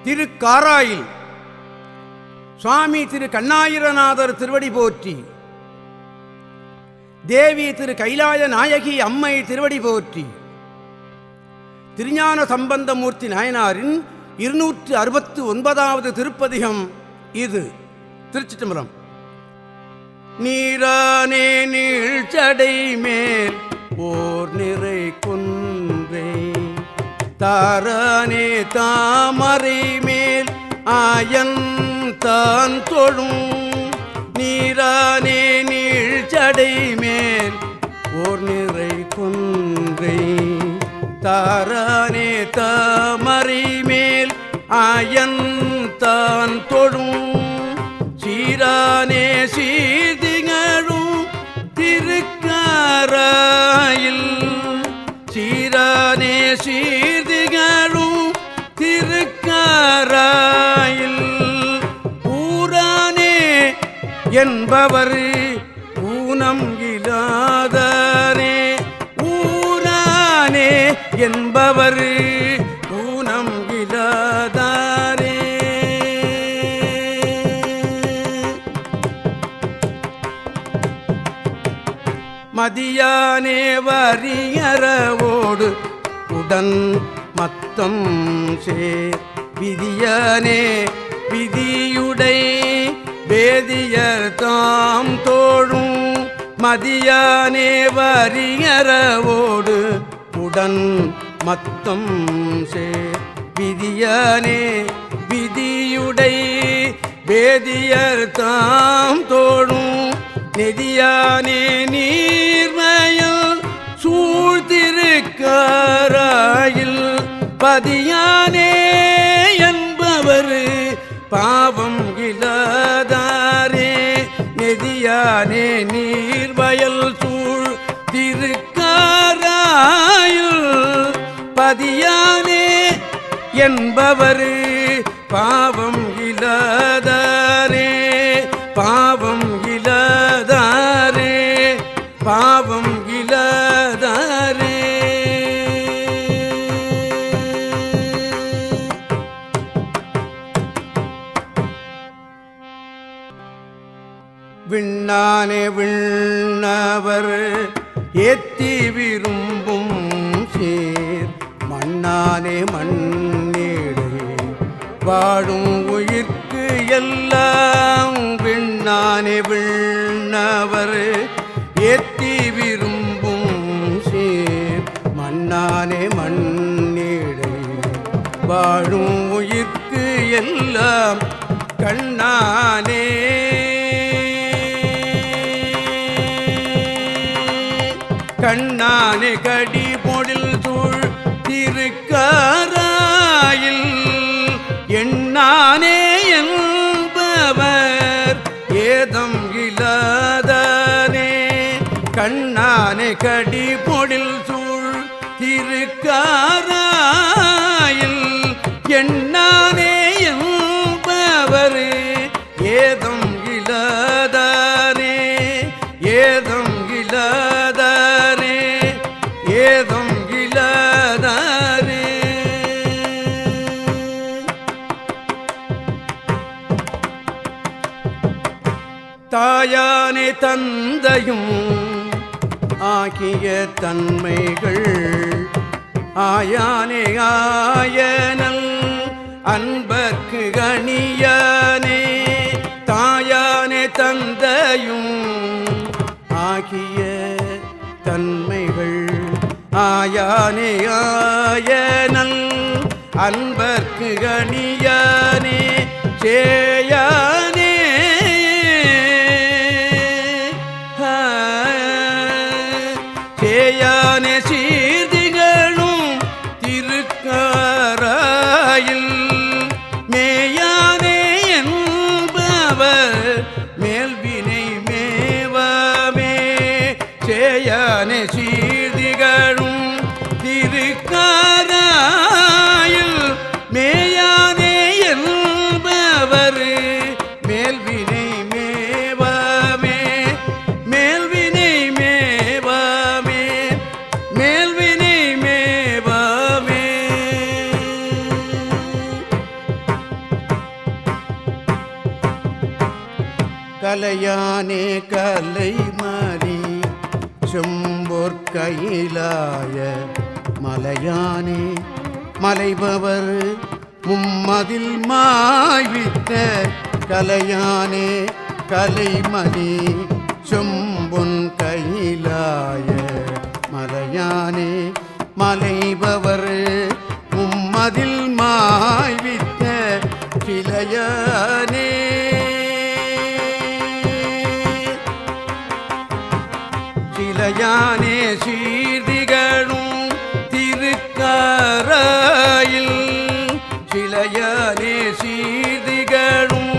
திருக்காராயில் சுவாமி திரு கண்ணாயிரநாதர் திருவடி போற்றி தேவி திரு கைலாய நாயகி அம்மை திருவடி போற்றி திருஞான சம்பந்தமூர்த்தி நாயனாரின் இருநூற்று அறுபத்து ஒன்பதாவது திருப்பதிகம் இது திருச்சிட்டம்பரம் நீரானே நீழ்ச்சடை மேல் ஓர் நிறை குன்றை தாரானே தாமரை மேல் ஆயன் தான் தொழும் நீரானே நீழ்ச்சடை மேல் ஓர் நிறை குன்றை தாரானே தாமரை மேல் ஆயன் தான் தொழும் சீரானே சீதிகளும் திருக்காராயில் சீரானே சீர்திகளும் திருக்காராயில் ஊரானே என்பவர் ஊனம் இல்லாதரே ஊரானே என்பவர் ஊனம் இல்லாதாரே மதியானே வரியறவோடு உடன் மத்தம் சேர் விதியானே விதியுடை வேதியர் தாம் தோழும் மதியானே வரியறவோடு உடன் மத்தம் சேர் விதியானே விதியுடை வேதியர் தாம் தோழும் நெதியானே நீர்மயில் சூழ்த்திருக்காராயில் பதியானே என்பவர் பாவம் இல்லாதாரே நெதியானே நீர்வயல் சூழ் திருக்காராயில் பதியானே என்பவர் பாவம் இல்லாதாரே பாவம் இல்லாதாரே பாவம் இல்லாதாரே விண்ணானே விண்ணவர் ஏத்தி விரும்பும் சேர் மண்ணானே மண்ணீடு வாழும் உயிர்க்கு எல்லாம் விண்ணானே விண்ணவர் ஏத்தி விரும்பும் சேர் மண்ணானே மண்ணீடை வாழும் உயிர்க்கு எல்லாம் கண்ணானே கண்ணானே கடி பொழில் சூழ் திருக்காராயில் எண்ணானே என்பவர் ஏதம் இல்லாதானே கண்ணானே கடி பொழில் சூழ் திருக்காராயில் எண்ணானே என்பவர் ஏதம் இல்லாதானே ஏதம் இல்லாதாரே ஏதம் இல்லாதாரே தாயானே தந்தையும் ஆகிய தன்மைகள் ஆயானே ஆயனல் அன்பர்க்கு கணியானே தாயானே தந்தையும் ஆகிய தன்மைகள் ஆயானே ஆயனல் அன்பர்க்கு கணியானே சேயானே ஆ, சேயானே சீர்திகளும் திருக்காராயில் மேயானே என்பவர் மேல்வினை மேவாமே சேயானே சீர்திகளும் திருக்காராயில் மேயானே என்பவர் கலையானே கலைமணி செம்பொற் கையிலாய மலையானே மலைபவர் மும்மதில் மாய்வித்த கலையானே கலைமணி செம்பொன் கையிலாய மலையானே மலைபவர் மும்மதில் மாய்வித்த கிளையானே சிலையானே சீர்திகளும் திருக்காராயில் சிலையானே சீர்திகளும்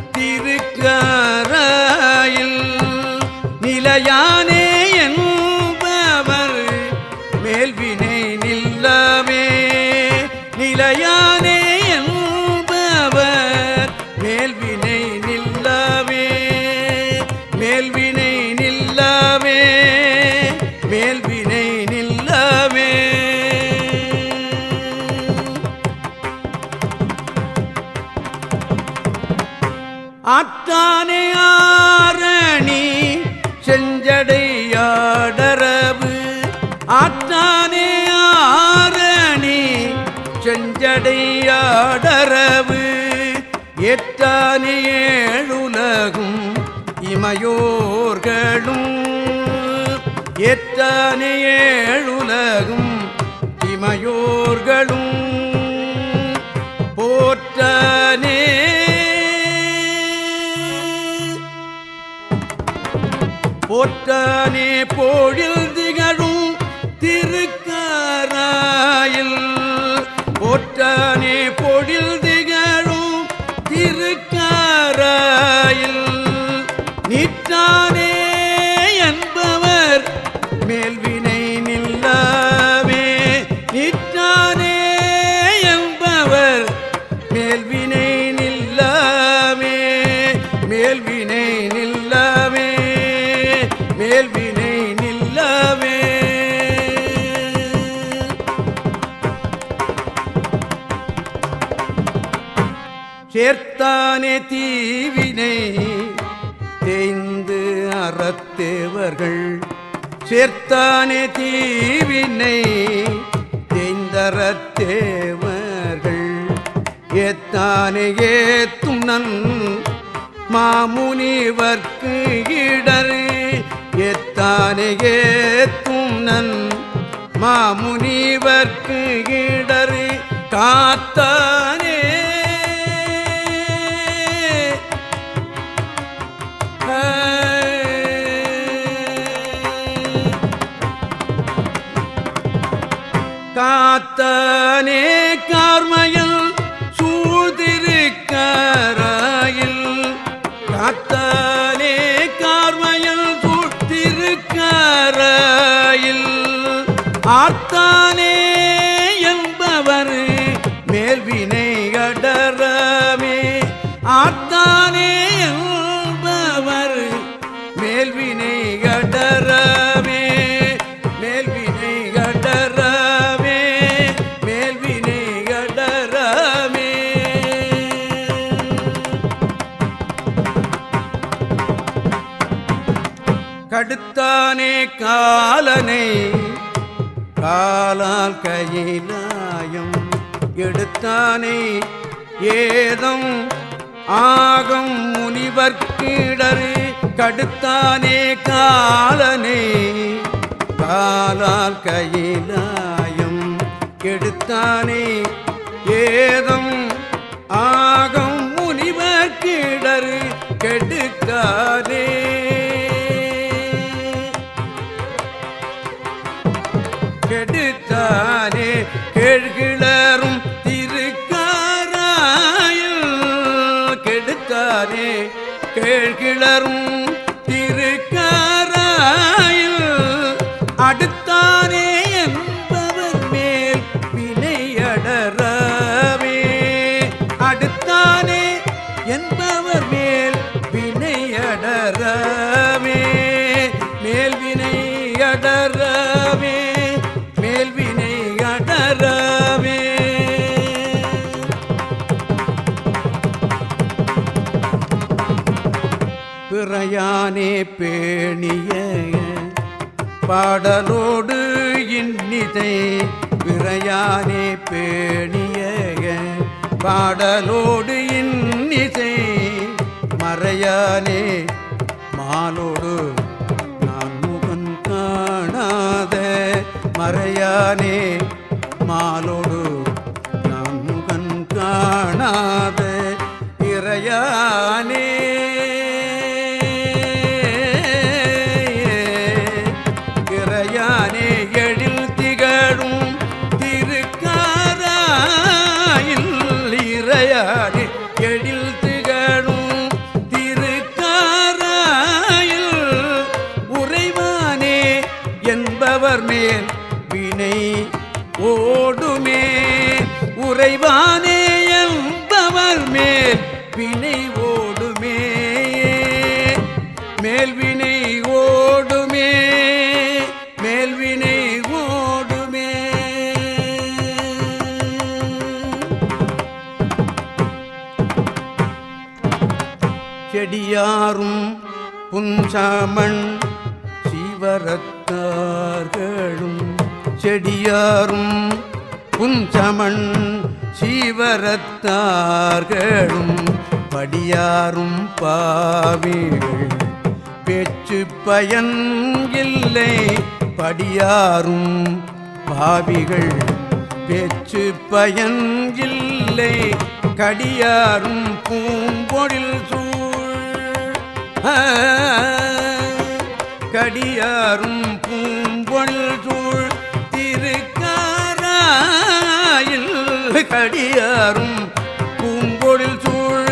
திருக்காராயில் நிலையானே என்பவர் மேல்வினை நில்லவே நிலையானே என்பவர் மேல்வினை நில்லவே மேல்வினை நில்லவே மேல்வினை நில்லவே ஆத்தானே ஆரணி செஞ்சடையாடரவு ஆத்தானே ஆரணி செஞ்சடையாடரவு எட்டானே ஏழுலகும் இமையோர்களும் எட்டானே ஏழுலகும் இமையோர்களும் போற்றானே போற்றானே போழில் திகழும் திருக்காராயில் போற்றானே பொழில் திகழும் திருக்காராயில் நிற்றானே என்பவர் மேல்வினை நில்லாவே நிற்றானே என்பவர் மேல்வினை நில்லாமே மேல்வினை நில்லாமே மேல்வினை நில்லாமே சேர்த்தானே தீவினை தேய்ந்து அறத்தேவர்கள் சேர்த்தானே தீவினை தேய்ந்தறத்தேவர்கள் ஏத்தானே ஏத்தும் நன் மாமுனிவர்க்கு இடரு ஏத்தானே ஏத்தும் நன் மாமுனிவர்க்கு இடரு காத்தானே காத்தானே கார்மயல் சூழ்திருக்காராயில் காத்தானே கார்மயல் சூழ்திருக்காராயில் ஆர்த்தானே என்பவர் மேல்வினை அடரமே ஆர்த்தானே என்பவர் மேல்வினை அடரமே மேல்வினை அடரமே மேல்வினை அடரமே கடுத்தானே காலனை காலால் கையிலாயம் எடுத்தானே ஏதம் ஆகம் முனிவர்க்கிடரு கடுத்தானே காலனை காலால் கையிலாயம் எடுத்தானே ஏதம் ஆகம் முனிவர்க்கிடரு கெடுத்தானே கெடுத்தானே கேழ்கிளரும் திருக்காராயில் கெடுத்தானே கேழ்கிளரும் திருக்காராயில் அடுத்தானே என்பவர் மேல் வினையடரவே அடுத்தானே என்பவர் மேல் வினையடரவே மேல்வினை அடரவே மேல்வினை அடரவே பிறையானே பேணிய பாடலோடு இன்னிதை பிறையானே பேணிய பாடலோடு இன்னிசை மறையானே மாலோடு நான் முகன் காணாத மறையானே மாலோடு நான் முகன் காணாத இறையானே இறையானே எழில் திகழும் திருக்காராயில் இறையானே எழில் திகழும் திருக்காராயில் உறைவானே என்பவர் மேல் வினை ஓடுமே உறைவானே என்பவர் மேல் வினை ஓடுமே மேல்வினை ஓடுமே மேல்வினை ஓடுமே செடியாரும் புன்சாமண் சீவரத்தார்களும் செடியாரும் புன்சமண் சீவரத்தார்களும் படியாரும் பாவிகள் பேச்சு பயன் இல்லை படியாரும் பாவிகள் பேச்சு பயன் இல்லை கடியாரும் பூம்பொழில் சூழ் ஆ, கடியாரும் பூம்பொழில் சூழ் திருக்காராயில் கடியாரும் பூம்பொழில் சூழ்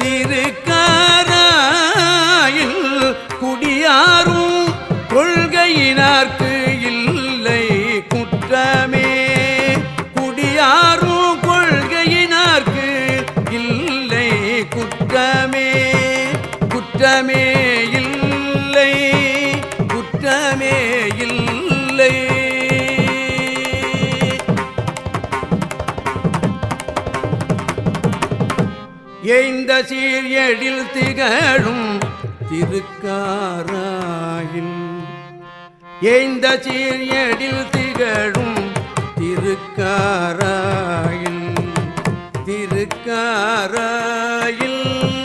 திருக்காராயில் குடியாரும் கொள்கையினார்க்கு இல்லை குற்றமே குடியாரும் கொள்கையினார்க்கு இல்லை குற்றமே குற்றமே இல்லை குற்றமே இல்லை எய்ந்த சீர் எழில் திகழும் திருக்காராயில் எய்ந்த சீர் எழில் திகழும் திருக்காராயில் திருக்காராயில்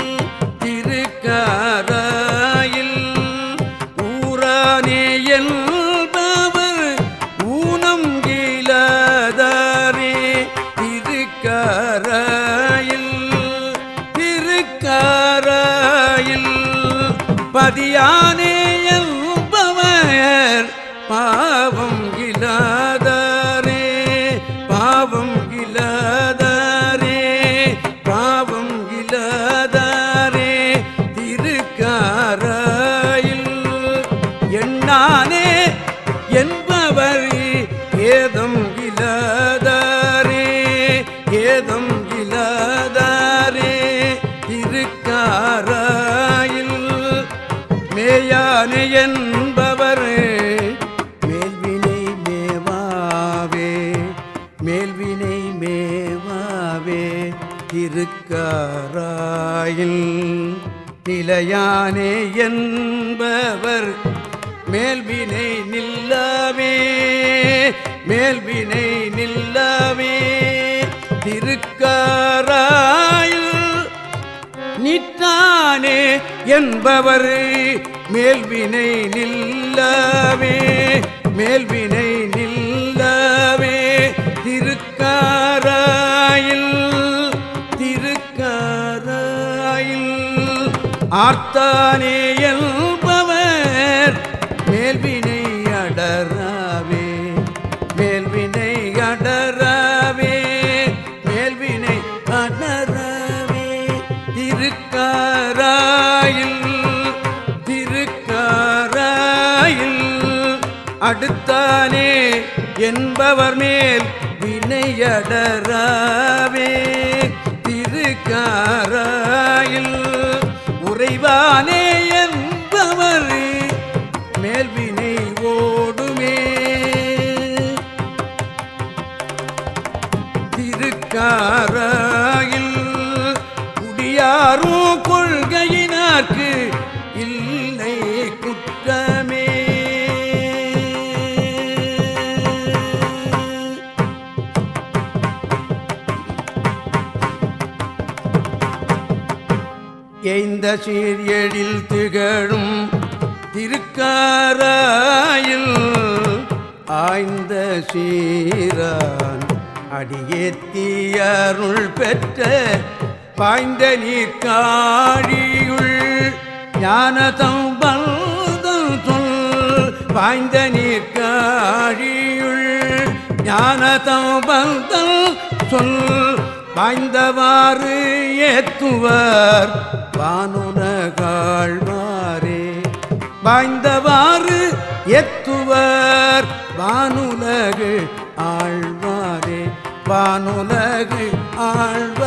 திருக்காராயில் ஊரானே என்பவர் ஊனம் கீழதாரே திருக்காராயில் திருக்காராயில் பதியானே என்பவர் பாவம் இல்லாதாரே பாவம் இல்லாதாரே பாவம் இல்லாதாரே திருக்காராயில் எண்ணானே என்பவர் ஏதம் இல்லாதாரே ஏதம் இல்லாதாரே திருக்காராயில் மேயானே என்பவர் மேல்வினை மேவாவே மேல்வினை மேவாவே திருக்காராயில் நிலையானே என்பவர் மேல்வினை நில்லாவே மேல்வினை நில்லாவே திருக்காராயில் நிற்றானே என்பவர் மேல்வினை நில்லவே மேல்வினை நில்லவே திருக்காராயில் திருக்காராயில் ஆர்த்தானே என்பவர் மேல்வினை அடராவே மேல்வினை அடராவே மேல்வினை அடராவே திருக்காராயில் திருக்காராயில் அடுத்தானே என்பவர் மேல் வினையடராவே திருக்காராயில் உறைவானே என்பவர் மேல்வினை ஓடுமே திருக்காராயில் குடியாரும் கொள்கையினார்க்கு இல்லை எய்ந்த சீரியடில் திகழும் திருக்காராயில் ஆய்ந்த சீரான் அடியேத்தி அருள் பெற்ற பாய்ந்த நீர்காழியுள் ஞானதம் பல்தம் சொல் பாய்ந்த நீர்காழியுள் ஞானதம் பல்தம் சொல் பாய்ந்தவாறு ஏத்துவர் வானுலகாழ்வாரே பாய்ந்தவாறு எத்துவர் வானுலகு ஆழ்வாரே வானுலகு ஆழ்வாரே